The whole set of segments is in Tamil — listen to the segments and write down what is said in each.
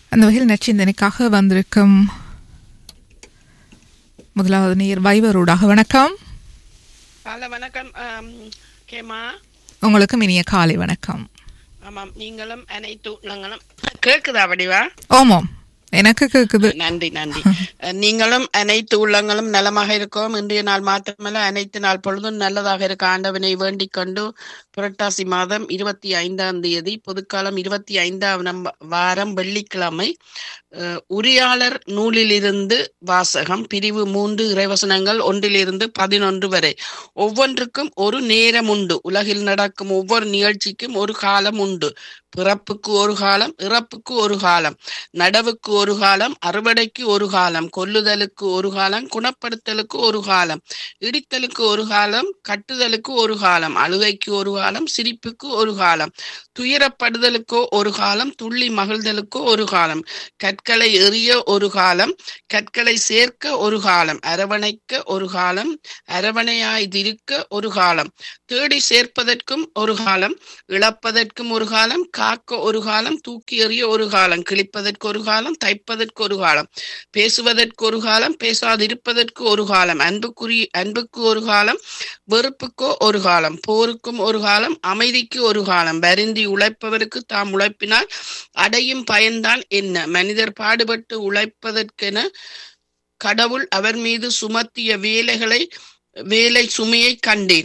அந்த வகையில் நச்சிந்தனைக்காக வந்திருக்கும் முதலாவது நேர் வைவரோடாக வணக்கம் ஹலோ வணக்கம் ஆம், கேமா உங்களுக்கும் இனிய காலை வணக்கம் ஆமாம் நீங்களும் அனைத்து உள்ளங்களும் கேக்குதா வடிவா ஓமோம் எனக்கு கேக்குது நன்றி நன்றி அஹ், நீங்களும் அனைத்து உள்ளங்களும் நலமாக இருக்கோம் இன்றைய நாள் மாத்திரமல்ல அனைத்து நாள் பொழுதும் நல்லதாக இருக்க ஆண்டவனை வேண்டிக் கொண்டு புரட்டாசி மாதம் இருபத்தி ஐந்தாம் தேதி பொதுக்காலம் இருபத்தி ஐந்தாம் நம்ப- வாரம் வெள்ளிக்கிழமை அஹ், உரியாளர் நூலிலிருந்து வாசகம் பிரிவு மூன்று இறைவசனங்கள் ஒன்றிலிருந்து பதினொன்று வரை ஒவ்வொன்றுக்கும் ஒரு நேரம் உண்டு உலகில் நடக்கும் ஒவ்வொரு நிகழ்ச்சிக்கும் ஒரு காலம் உண்டு பிறப்புக்கு ஒரு காலம் இறப்புக்கு ஒரு காலம் நடவுக்கு ஒரு காலம் அறுவடைக்கு ஒரு காலம் கொல்லுதலுக்கு ஒரு காலம் குணப்படுத்தலுக்கு ஒரு காலம் இடித்தலுக்கு ஒரு காலம் கட்டுதலுக்கு ஒரு காலம் அழுகைக்கு ஒரு காலம் சிரிப்புக்கு ஒரு காலம் துயரப்படுதலுக்கோ ஒரு காலம் துள்ளி மகிழ்தலுக்கோ ஒரு காலம் கற்களை எறிய ஒரு காலம் கற்களை சேர்க்க ஒரு காலம் அரவணைக்க ஒரு காலம் அரவணையாய்திருக்க ஒரு காலம் தேடி சேர்ப்பதற்கும் ஒரு காலம் இழப்பதற்கும் ஒரு காலம் காக்க ஒரு காலம் தூக்கி எறிய ஒரு காலம் கிழிப்பதற்கு ஒரு காலம் தைப்பதற்கு ஒரு காலம் பேசுவதற்கு ஒரு காலம் பேசாதிருப்பதற்கு ஒரு காலம் அன்புக்குரிய அன்புக்கு ஒரு காலம் வெறுப்புக்கோ ஒரு காலம் போருக்கும் ஒரு காலம் அமைதிக்கு ஒரு காலம் வருந்தி உழைப்பவருக்கு தாம் உழைப்பினால் அடையும் பயன்தான் என்ன மனிதர் பாடுபட்டு உழைப்பதற்கென கடவுள் அவர் மீது சுமத்திய வேலைகளை வேலை சுமையை கண்டேன்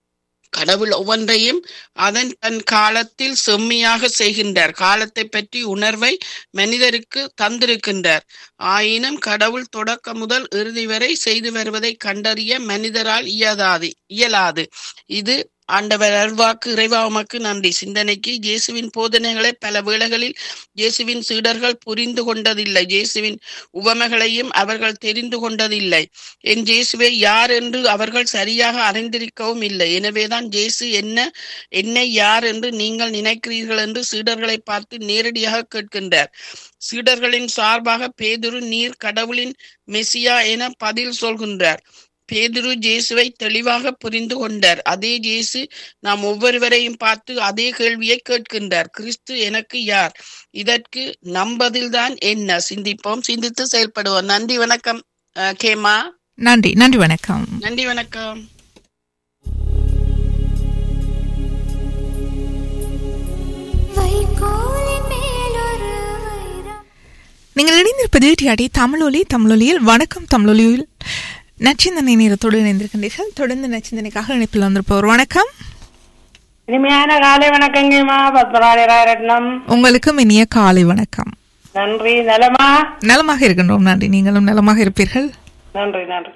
கடவுள் ஒவ்வொன்றையும் அதன் தன் காலத்தில் செம்மையாக செய்கின்றார் காலத்தை பற்றி உணர்வை மனிதருக்கு தந்திருக்கின்றார் ஆயினும் கடவுள் தொடக்க முதல் இறுதி வரை செய்து வருவதை கண்டறிய மனிதரால் இயலாது இயலாது இது ஆண்டவர் அருள்வாக்கு இறைவா உமக்கு நன்றி சிந்தனைக்கு இயேசுவின் போதனைகளை பல வேளைகளில் இயேசுவின் சீடர்கள் புரிந்து கொண்டதில்லை இயேசுவின் உவமைகளையும் அவர்கள் தெரிந்து கொண்டதில்லை என் இயேசுவை யார் என்று அவர்கள் சரியாக அறிந்திருக்கவும் இல்லை எனவேதான் இயேசு என்ன என்னை யார் என்று நீங்கள் நினைக்கிறீர்கள் என்று சீடர்களை பார்த்து நேரடியாக கேட்கின்றார் சீடர்களின் சார்பாக பேதுரு நீர் கடவுளின் மெசியா என பதில் சொல்கின்றார் பேதுரு இயேசுவை தெளிவாக புரிந்து கொண்டார் அதே இயேசு நாம் ஒவ்வொருவரையும் பார்த்து அதே கேள்வியை கேட்கின்றார் கிறிஸ்து எனக்கு யார் இதற்கு நம்பதில்தான் என்ன சிந்திப்போம் சிந்தித்து செயல்படுவோம் நன்றி வணக்கம் அஹ், கேமா நன்றி நன்றி வணக்கம் நன்றி வணக்கம் வைக்கோலின் மேலொரு வைரம் நீங்கள் இணைந்திருப்பது டிஆடி தமிழொலி தமிழொலியில் வணக்கம் தமிழொலியில் நச்சிந்தனை நேரத்தோடு இணைந்திருக்கின்றீர்கள் தொடர்ந்து நச்சிந்தனைக்காக இணைப்பில் வந்திருப்பவர் வணக்கம் இனிமையான காலை வணக்கங்கம்மா பத்மநாளி ராயரட்னம் உங்களுக்கும் இனிய காலை வணக்கம் நன்றி நலமா நலமாக இருக்கின்றோம் நன்றி நீங்களும் நலமாக இருப்பீர்கள் நன்றி நன்றி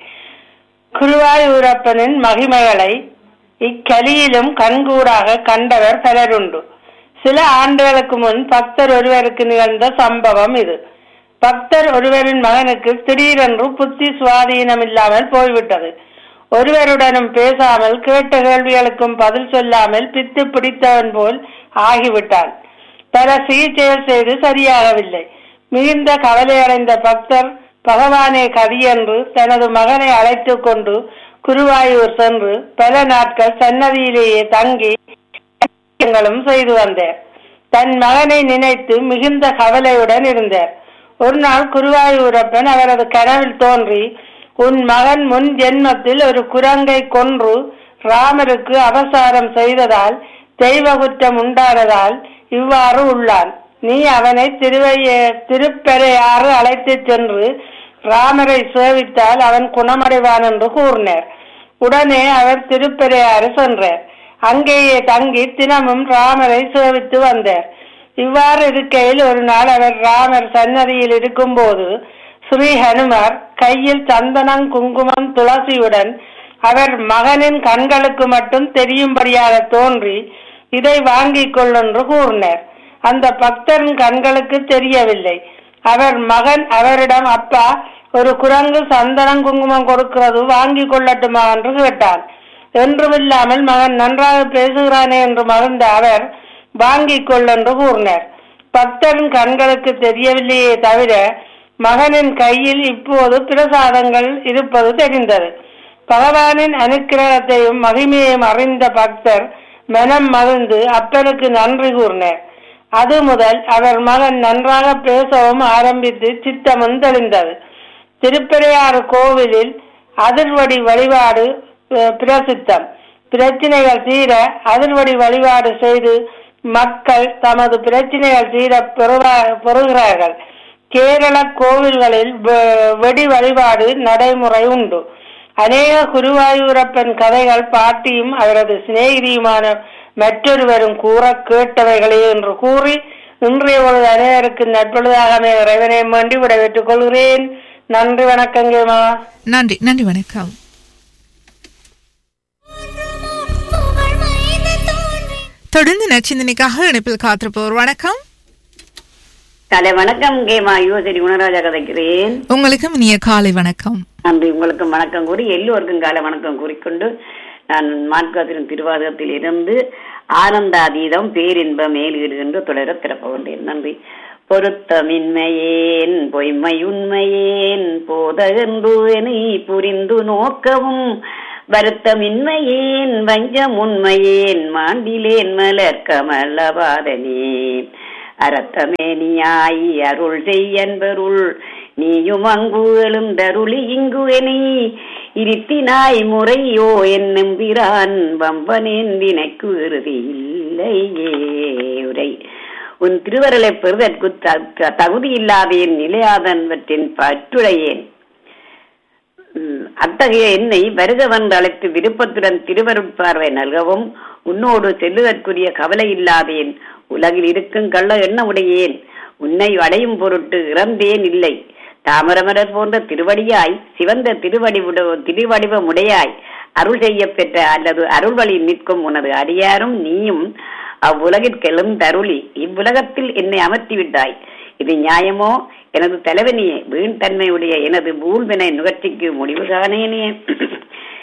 குருவாயூரப்பனின் மகிமைகளை இக்கலியிலும் கண்கூடாக கண்டவர் பலருண்டு சில ஆண்டுகளுக்கு முன் பக்தர் ஒருவருக்கு நிகழ்ந்த சம்பவம் இது பக்தர் ஒருவரின் மகனுக்கு திடீரென்று புத்தி சுவாதீனம் இல்லாமல் போய்விட்டது ஒருவருடனும் பேசாமல் கேட்ட கேள்விகளுக்கும் பதில் சொல்லாமல் பித்து பிடித்தவன் போல் ஆகிவிட்டான் பல சிகிச்சைகள் செய்து சரியாகவில்லை மிகுந்த கவலையடைந்த பக்தர் பகவானே கதி என்று தனது மகனை அழைத்துக் கொண்டு குருவாயூர் சென்று பல நாட்கள் சன்னதியிலேயே தங்கி காரியங்களும் செய்து வந்தார் தன் மகனை நினைத்து மிகுந்த கவலையுடன் இருந்தார் ஒரு நாள் குருவாயூரப்பன் அவரது கனவில் தோன்றி உன் மகன் முன் ஜென்மத்தில் ஒரு குரங்கை கொன்று ராமருக்கு அபசாரம் செய்ததால் தெய்வ குற்றம் உண்டானதால் இவ்வாறு உள்ளான் நீ அவனை திருவைய திருப்பெரையாறு அழைத்துச் சென்று ராமரை சேவித்தால் அவன் குணமடைவான் என்று கூறினார் உடனே அவர் திருப்பெரையாறு சென்றார் அங்கேயே தங்கி தினமும் ராமரை சேவித்து வந்தார் இவ்வாறு இருக்கையில் ஒரு நாள் அவர் ராமர் சன்னதியில் இருக்கும்போது ஸ்ரீ ஹனுமார் கையில் சந்தனம் குங்குமம் துளசியுடன் அவர் மகனின் கண்களுக்கு மட்டும் தெரியும்படியாக தோன்றி இதை வாங்கிக் கொள் என்று கூறினார் அந்த பக்தரின் கண்களுக்கு தெரியவில்லை அவர் மகன் அவரிடம் அப்பா ஒரு குரங்கு சந்தனம் குங்குமம் கொடுக்கிறது வாங்கி கொள்ளட்டுமா என்று கேட்டான் என்றுமில்லாமல் மகன் நன்றாக பேசுகிறானே என்று மகிழ்ந்த அவர் வாங்கிக் கொள் என்று கூறினார் பக்தரின் கண்களுக்கு தெரியவில்லையே தவிர மகனின் கையில் இப்போது பிரசாதங்கள் இருப்பது தெரிந்தது பகவானின் அனுக்கிரகத்தையும் மகிமையையும் அறிந்த பக்தர் மனம் மகிழ்ந்து அப்பனுக்கு நன்றி கூறினார் அது முதல் அவர் மகன் நன்றாக பேசவும் ஆரம்பித்து சித்தமும் தெளிந்தது திருப்பரையாறு கோவிலில் அதிர்வடி வழிபாடு அஹ், பிரசித்தம் பிரச்சனைகள் தீர அதிர்வடி வழிபாடு செய்து மக்கள் தமது பிரச்சனைகள் தீர பெறுவா- பெறுகிறார்கள் கேரள கோவில்களில் வெ- வெடி வழிபாடு நடைமுறை உண்டு அநேக குருவாயூரப்பன் கதைகள் பாட்டியும் அவரது சிநேகிதியுமான மற்றொருவரும் கூற கேட்டவைகளே என்று கூறி இன்றைய பொழுது அனைவருக்கு நட்பொழுதாக இறைவனை வேண்டி விடைபெற்றுக் கொள்கிறேன் நன்றி வணக்கங்கேமா நன்றி நன்றி வணக்கம் புகழ் மைந்து தோன்றி தொடர்ந்து நச்சிந்தனைக்காக இணைப்பில் காத்திருப்பவர் வணக்கம் காலை வணக்கம் கேமா யோசரி குணராஜா கதைக்கிறேன் உங்களுக்கும் இனிய காலை வணக்கம் நன்றி உங்களுக்கும் வணக்கம் கூறி எல்லோருக்கும் காலை வணக்கம் கூறிக்கொண்டு நான் மார்க்காத்தின் திருவாதகத்தில் இருந்து ஆனந்தாதீதம் பேரின்ப மேலீடு என்று தொடர திறப்பவன்றேன் நன்றி பொருத்தமின்மையேன் பொய்மை உண்மையேன் போதகன்று எனை புரிந்து நோக்கவும் வருத்தமின்மையேன் வஞ்சம் உண்மையேன் மாண்டிலேன் மலர் கமலபாதனே அறத்தமேனியாய் அருள் செய்யன்பருள் நீயும் அங்கு எழுந்தருளி இங்கு எனி இருத்தினாய் முறையோ என்னும் பிரான் வம்பனேன் வினைக்கு இறுதி இல்லையே உரை உன் திருவருளை பெறுதற்கு த- த- தகுதி இல்லாதேன் நிலையாதன்வற்றின் பற்றுடையேன் உம், அத்தகைய என்னை வருக வந்து அழைத்து விருப்பத்துடன் திருவருட்பார்வை நல்கவும் உன்னோடு செல்லுவதற்குரிய கவலை இல்லாதேன் உலகில் இருக்கும் கள்ள எண்ணமுடையேன் உன்னை அடையும் பொருட்டு இறந்தேன் இல்லை தாமரமலர் போன்ற திருவடியாய் சிவந்த திருவடிவுட திருவடிவமுடையாய் அருள் செய்யப் பெற்ற அல்லது அருள் வழி நிற்கும் உனது அடியாரும் நீயும் அவ்வுலகிற்கெழும் தருளி இவ்வுலகத்தில் என்னை அமர்த்தி விட்டாய் இது நியாயமோ எனது தலைவனியே வீண் தன்மையுடைய எனது பூல்வினை நுகர்ச்சிக்கு முடிவு காணேனே